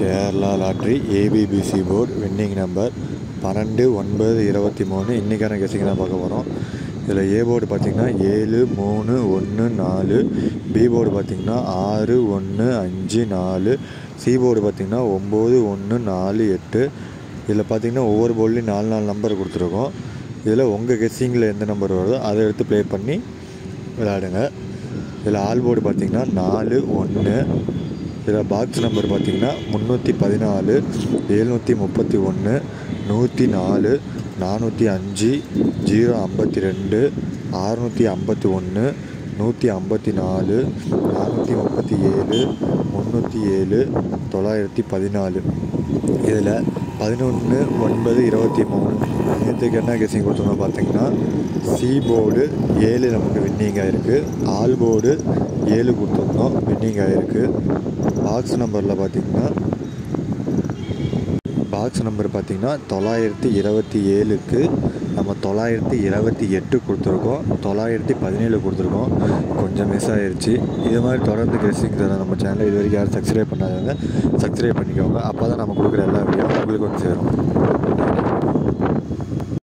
Kerala lottery A B B C board winning number பன்னெண்டு ஒன்பது இருபத்தி மூணு இன்றைக்கான கெஸிங் தான் பார்க்க போகிறோம் இதில் ஏ போர்டு பார்த்திங்கன்னா ஏழு மூணு ஒன்று நாலு பி போர்டு பார்த்திங்கன்னா ஆறு ஒன்று அஞ்சு நாலு சி போர்டு பார்த்திங்கன்னா ஒம்பது ஒன்று நாலு எட்டு இதில் பார்த்திங்கன்னா ஒவ்வொரு போர்ட்லேயும் நாலு நாலு நம்பர் கொடுத்துருக்கோம் இதில் உங்கள் கெஸ்ஸிங்கில் எந்த நம்பர் வருதோ அதை எடுத்து ப்ளே பண்ணி விளையாடுங்க இதில் ஆல் போர்டு பார்த்திங்கன்னா நாலு ஒன்று இதில் பாக்ஸ் நம்பர் பார்த்திங்கன்னா முந்நூற்றி பதினாலு எழுநூற்றி முப்பத்தி ஒன்று நூற்றி நாலு நானூற்றி அஞ்சு ஜீரோ ஐம்பத்தி ரெண்டு அறநூற்றி ஐம்பத்தி ஒன்று நூற்றி ஐம்பத்தி நாலு நானூற்றி முப்பத்தி ஏழு முந்நூற்றி ஏழு தொள்ளாயிரத்தி பதினாலு இதில் பதினொன்று ஒன்பது இருபத்தி மூணு நேற்றுக்கு என்ன கெஸிங் கொடுத்துருந்தோம் பார்த்தீங்கன்னா சி போர்டு ஏழு நமக்கு வின்னிங் ஆகிருக்கு ஆல் போர்டு ஏழு கொடுத்துருந்தோம் வின்னிங் ஆகிருக்கு பாக்ஸ் நம்பரில் பார்த்தீங்கன்னா பாக்ஸ் நம்பர் பார்த்திங்கன்னா தொள்ளாயிரத்தி இருபத்தி ஏழுக்கு நம்ம தொள்ளாயிரத்தி இருபத்தி எட்டு கொடுத்துருக்கோம் தொள்ளாயிரத்தி பதினேழு கொடுத்துருக்கோம் கொஞ்சம் மிஸ் ஆயிடுச்சு இது மாதிரி தொடர்ந்து கெஸ்ஸிங் தர நம்ம சேனலை இது வரைக்கும் யாரும் சப்ஸ்கிரைப் பண்ணாதவங்க சப்ஸ்கிரைப் பண்ணிக்கோங்க அப்போ தான் நம்ம கொடுக்குற எல்லா வீடியோ உங்களுக்கு வந்து சேரும்